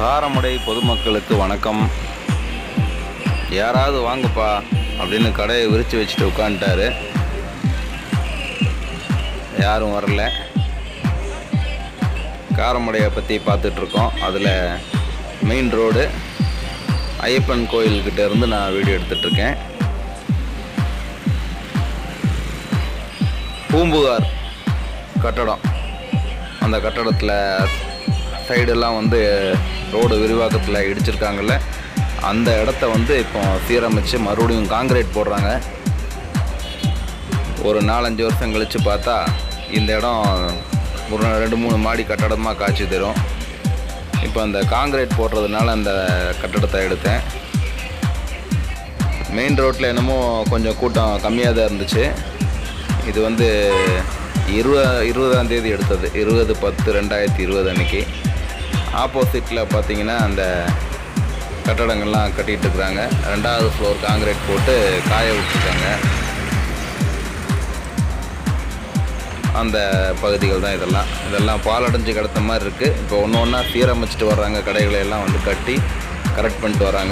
காரமடை பொதுமக்களுக்கு வணக்கம் யாராவது வாங்கப்பா அப்படின்னு கடையை விரித்து வச்சுட்டு உட்காந்துட்டாரு யாரும் வரல காரமடையை பற்றி பார்த்துட்ருக்கோம் அதில் மெயின் ரோடு ஐயப்பன் கோயில்கிட்ட இருந்து நான் வீடியோ எடுத்துட்ருக்கேன் பூம்புகார் கட்டடம் அந்த கட்டடத்தில் சைடெல்லாம் வந்து ரோடு விரிவாக்கத்தில் இடிச்சிருக்காங்கல்ல அந்த இடத்த வந்து இப்போ சீரமைச்சு மறுபடியும் காங்கிரீட் போடுறாங்க ஒரு நாலஞ்சு வருஷம் கழித்து பார்த்தா இந்த இடம் ஒரு ரெண்டு மூணு மாடி கட்டடமாக காட்சி தரும் இப்போ அந்த காங்கிரீட் போடுறதுனால அந்த கட்டடத்தை எடுத்தேன் மெயின் ரோட்டில் என்னமோ கொஞ்சம் கூட்டம் கம்மியாக தான் இருந்துச்சு இது வந்து இருப இருபதாம் தேதி எடுத்தது இருபது பத்து ரெண்டாயிரத்தி இருபது அன்னைக்கு ஆப்போசிட்டில் பார்த்தீங்கன்னா அந்த கட்டடங்கள்லாம் கட்டிகிட்டு இருக்கிறாங்க ரெண்டாவது ஃப்ளோர் காங்கிரீட் போட்டு காய விட்டுருக்காங்க அந்த பகுதிகள் தான் இதெல்லாம் இதெல்லாம் பாலடைஞ்சு கிடத்த மாதிரி இருக்குது இப்போ ஒன்று ஒன்றா சீரமைச்சிட்டு வர்றாங்க கடைகளை எல்லாம் வந்து கட்டி கரெக்ட் பண்ணிட்டு வராங்க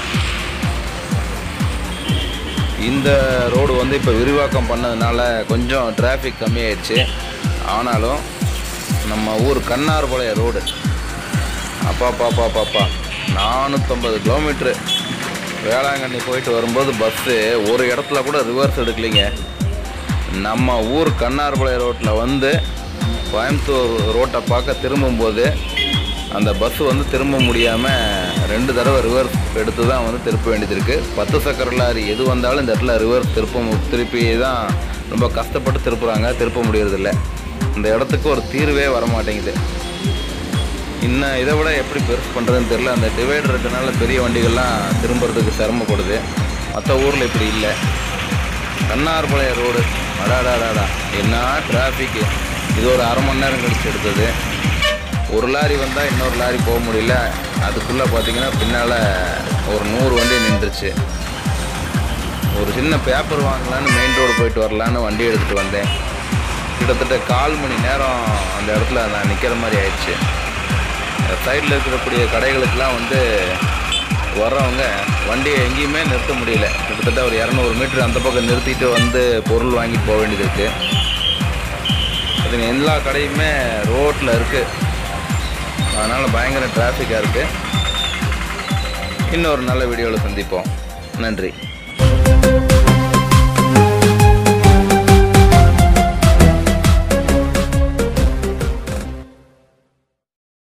இந்த ரோடு வந்து இப்போ விரிவாக்கம் பண்ணதுனால கொஞ்சம் டிராஃபிக் கம்மியாயிடுச்சு ஆனாலும் நம்ம ஊர் கண்ணார்பாளைய ரோடு அப்பா பாப்பா பாப்பா நானூற்றம்பது கிலோமீட்ரு வேளாங்கண்ணி போயிட்டு வரும்போது பஸ்ஸு ஒரு இடத்துல கூட ரிவர்ஸ் எடுக்கலைங்க நம்ம ஊர் கண்ணார்பாளைய ரோட்டில் வந்து கோயம்புத்தூர் ரோட்டை பார்க்க திரும்பும்போது அந்த பஸ் வந்து திரும்ப முடியாமல் ரெண்டு தடவை ரிவர்ஸ் எடுத்து தான் வந்து திருப்ப வேண்டியது இருக்குது பத்து சக்கர லாரி எது வந்தாலும் இந்த இடத்துல ரிவர்ஸ் திருப்ப மு- திருப்பி தான் ரொம்ப கஷ்டப்பட்டு திருப்புறாங்க திருப்ப முடியறதில்ல இந்த இடத்துக்கு ஒரு தீர்வே வர மாட்டேங்குது இன்னும் இதை விட எப்படி பெருசு பண்ணுறதுன்னு தெரில அந்த டிவைடர் இருக்கனால பெரிய வண்டிகள்லாம் திரும்புறதுக்கு சிரமப்படுது மற்ற ஊரில் இப்படி இல்லை கண்ணார்பாளைய ரோடு அடாடாடாடா என்ன டிராஃபிக்கு இது ஒரு அரை மணி நேரம் கழிச்சு எடுத்தது ஒரு லாரி வந்தால் இன்னொரு லாரி போக முடியல அதுக்குள்ளே பார்த்தீங்கன்னா பின்னால் ஒரு நூறு வண்டி நின்றுச்சு ஒரு சின்ன பேப்பர் வாங்கலான்னு மெயின் ரோடு போயிட்டு வரலான்னு வண்டி எடுத்துகிட்டு வந்தேன் கிட்டத்தட்ட கால் மணி நேரம் அந்த இடத்துல நான் நிற்கிற மாதிரி ஆயிடுச்சு சைடில் இருக்கக்கூடிய கடைகளுக்கெல்லாம் வந்து வர்றவங்க வண்டியை எங்கேயுமே நிறுத்த முடியல கிட்டத்தட்ட ஒரு இரநூறு மீட்டர் அந்த பக்கம் நிறுத்திட்டு வந்து பொருள் வாங்கிட்டு போக வேண்டியது இருக்குது அதுங்க எல்லா கடையுமே ரோட்டில் இருக்குது அதனால் பயங்கர டிராஃபிக்காக இருக்குது இன்னொரு நல்ல வீடியோவில் சந்திப்போம் நன்றி